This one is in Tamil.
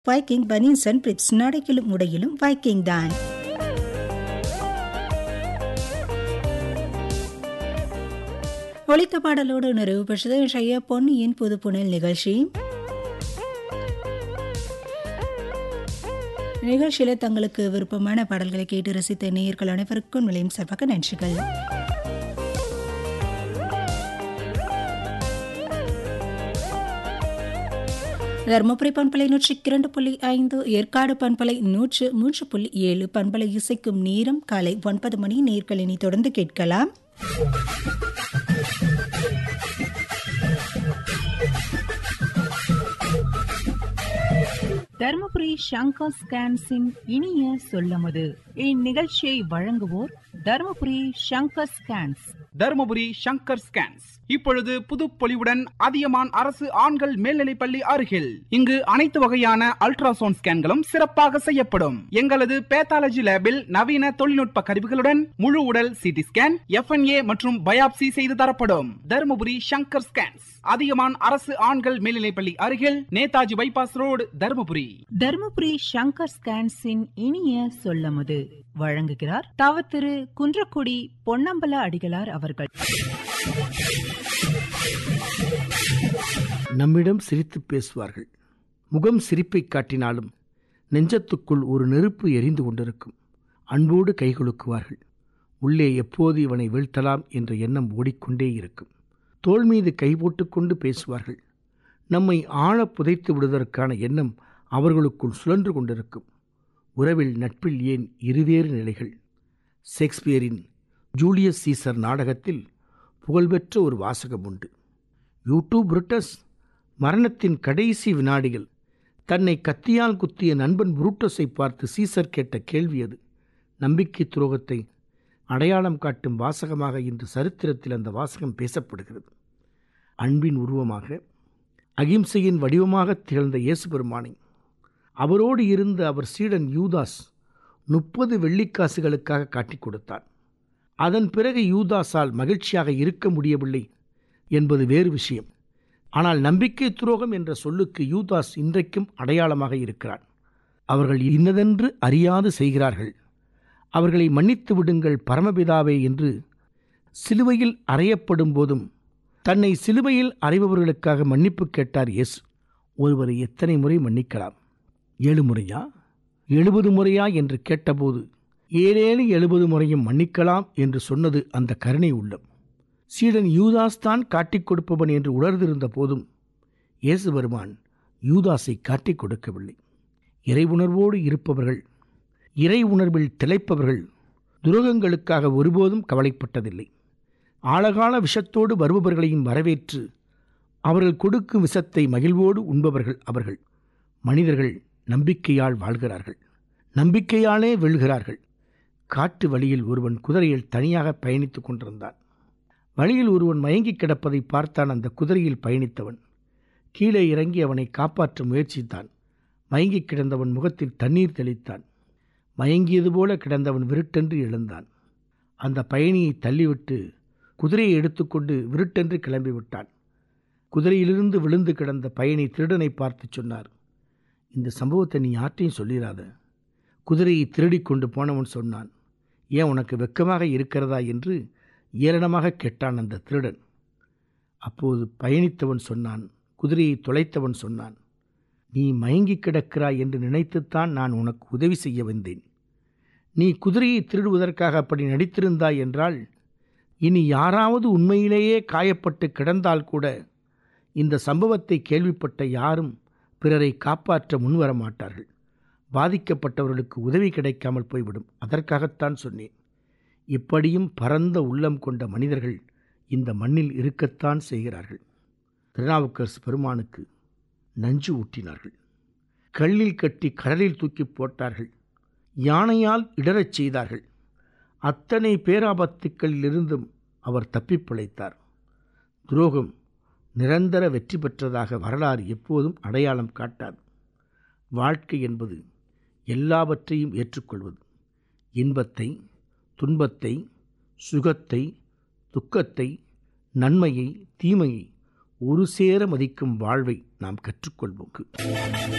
வைக்கிங் பனியன்ஸ் அண்ட் பிரிப்ஸ் நடைக்கிலும் உடையிலும் வைக்கிங் தான் ஒளித்த பாடலோடு நிறைவு பெற்றது இன்றைய பொன்னியின் புது புனல் நிகழ்ச்சி நிகழ்ச்சியில் தங்களுக்கு விருப்பமான பாடல்களை கேட்டு ரசித்த நேயர்கள் அனைவருக்கும் நிலையும் சிறப்பாக நன்றிகள் தருமபுரி பண்பலை நூற்றி இரண்டு புள்ளி ஐந்து ஏற்காடு பண்பலை நூற்று மூன்று புள்ளி ஏழு பண்பலை இசைக்கும் நேரம் காலை ஒன்பது மணி நேர்களினி தொடர்ந்து கேட்கலாம் தருமபுரி சங்கர் ஸ்கேன்ஸின் இனிய சொல்லமுது இந்நிகழ்ச்சியை வழங்குவோர் தருமபுரி சங்கர் ஸ்கேன்ஸ் தருமபுரி சங்கர் ஸ்கேன்ஸ் இப்பொழுது புதுப்பொலிவுடன் அதியமான் அரசு ஆண்கள் மேல்நிலைப்பள்ளி அருகில் இங்கு அனைத்து வகையான அல்ட்ராசவுண்ட் ஸ்கேன்களும் சிறப்பாக செய்யப்படும் எங்களது பேத்தாலஜி லேபில் நவீன தொழில்நுட்ப கருவிகளுடன் முழு உடல் சிடி ஸ்கேன் எஃப்என்ஏ மற்றும் பயாப்சி செய்து தரப்படும் தருமபுரி சங்கர் ஸ்கேன்ஸ் அதியமான் அரசு ஆண்கள் மேல்நிலைப்பள்ளி அருகில் நேதாஜி பைபாஸ் ரோடு தருமபுரி தருமபுரி சங்கர் ஸ்கேன்ஸின் இனிய சொல்லமுது வழங்குகிறார் தவ திரு குன்றக்குடி பொன்னம்பல அடிகளார் அவர்கள் நம்மிடம் சிரித்து பேசுவார்கள் முகம் சிரிப்பை காட்டினாலும் நெஞ்சத்துக்குள் ஒரு நெருப்பு எரிந்து கொண்டிருக்கும் அன்போடு கைகுலுக்குவார்கள் உள்ளே எப்போது இவனை வீழ்த்தலாம் என்ற எண்ணம் ஓடிக்கொண்டே இருக்கும் தோள் மீது கை போட்டுக்கொண்டு பேசுவார்கள் நம்மை ஆழ புதைத்து விடுவதற்கான எண்ணம் அவர்களுக்குள் சுழன்று கொண்டிருக்கும் உறவில் நட்பில் ஏன் இருவேறு நிலைகள் ஷேக்ஸ்பியரின் ஜூலியஸ் சீசர் நாடகத்தில் புகழ்பெற்ற ஒரு வாசகம் உண்டு யூடியூப் புருட்டஸ் மரணத்தின் கடைசி வினாடிகள் தன்னை கத்தியால் குத்திய நண்பன் புரூட்டஸை பார்த்து சீசர் கேட்ட கேள்வி அது நம்பிக்கை துரோகத்தை அடையாளம் காட்டும் வாசகமாக இன்று சரித்திரத்தில் அந்த வாசகம் பேசப்படுகிறது அன்பின் உருவமாக அகிம்சையின் வடிவமாக திகழ்ந்த இயேசு பெருமானை அவரோடு இருந்த அவர் சீடன் யூதாஸ் முப்பது வெள்ளிக்காசுகளுக்காக காட்டிக் கொடுத்தான் அதன் பிறகு யூதாஸால் மகிழ்ச்சியாக இருக்க முடியவில்லை என்பது வேறு விஷயம் ஆனால் நம்பிக்கை துரோகம் என்ற சொல்லுக்கு யூதாஸ் இன்றைக்கும் அடையாளமாக இருக்கிறான் அவர்கள் இன்னதென்று அறியாது செய்கிறார்கள் அவர்களை மன்னித்து விடுங்கள் பரமபிதாவே என்று சிலுவையில் அறையப்படும் போதும் தன்னை சிலுவையில் அறைபவர்களுக்காக மன்னிப்பு கேட்டார் இயேசு ஒருவரை எத்தனை முறை மன்னிக்கலாம் ஏழு முறையா எழுபது முறையா என்று கேட்டபோது ஏழேழு எழுபது முறையும் மன்னிக்கலாம் என்று சொன்னது அந்த கருணை உள்ளம் சீடன் யூதாஸ் தான் காட்டிக் கொடுப்பவன் என்று உணர்ந்திருந்த போதும் இயேசு பெருமான் யூதாஸை காட்டிக் கொடுக்கவில்லை இறை உணர்வோடு இருப்பவர்கள் இறை உணர்வில் திளைப்பவர்கள் துரோகங்களுக்காக ஒருபோதும் கவலைப்பட்டதில்லை ஆழகால விஷத்தோடு வருபவர்களையும் வரவேற்று அவர்கள் கொடுக்கும் விஷத்தை மகிழ்வோடு உண்பவர்கள் அவர்கள் மனிதர்கள் நம்பிக்கையால் வாழ்கிறார்கள் நம்பிக்கையாலே வெல்கிறார்கள் காட்டு வழியில் ஒருவன் குதிரையில் தனியாக பயணித்துக் கொண்டிருந்தான் வழியில் ஒருவன் மயங்கி கிடப்பதை பார்த்தான் அந்த குதிரையில் பயணித்தவன் கீழே இறங்கி அவனை காப்பாற்ற முயற்சித்தான் மயங்கி கிடந்தவன் முகத்தில் தண்ணீர் தெளித்தான் மயங்கியது போல கிடந்தவன் விருட்டென்று எழுந்தான் அந்த பயணியை தள்ளிவிட்டு குதிரையை எடுத்துக்கொண்டு விருட்டென்று கிளம்பிவிட்டான் குதிரையிலிருந்து விழுந்து கிடந்த பயணி திருடனை பார்த்து சொன்னார் இந்த சம்பவத்தை நீ யார்ட்டையும் சொல்லிடாத குதிரையை திருடி கொண்டு போனவன் சொன்னான் ஏன் உனக்கு வெக்கமாக இருக்கிறதா என்று ஏளனமாக கேட்டான் அந்த திருடன் அப்போது பயணித்தவன் சொன்னான் குதிரையை தொலைத்தவன் சொன்னான் நீ மயங்கி கிடக்கிறாய் என்று நினைத்துத்தான் நான் உனக்கு உதவி செய்ய வந்தேன் நீ குதிரையை திருடுவதற்காக அப்படி நடித்திருந்தாய் என்றால் இனி யாராவது உண்மையிலேயே காயப்பட்டு கிடந்தால் கூட இந்த சம்பவத்தை கேள்விப்பட்ட யாரும் பிறரை காப்பாற்ற முன்வர மாட்டார்கள் பாதிக்கப்பட்டவர்களுக்கு உதவி கிடைக்காமல் போய்விடும் அதற்காகத்தான் சொன்னேன் இப்படியும் பரந்த உள்ளம் கொண்ட மனிதர்கள் இந்த மண்ணில் இருக்கத்தான் செய்கிறார்கள் திருநாவுக்கரசு பெருமானுக்கு நஞ்சு ஊட்டினார்கள் கல்லில் கட்டி கடலில் தூக்கி போட்டார்கள் யானையால் இடரச் செய்தார்கள் அத்தனை பேராபத்துக்களிலிருந்தும் அவர் தப்பிப் பிழைத்தார் துரோகம் நிரந்தர வெற்றி பெற்றதாக வரலாறு எப்போதும் அடையாளம் காட்டாது வாழ்க்கை என்பது எல்லாவற்றையும் ஏற்றுக்கொள்வது இன்பத்தை துன்பத்தை சுகத்தை துக்கத்தை நன்மையை தீமையை ஒரு சேர மதிக்கும் வாழ்வை நாம் கற்றுக்கொள்வோம்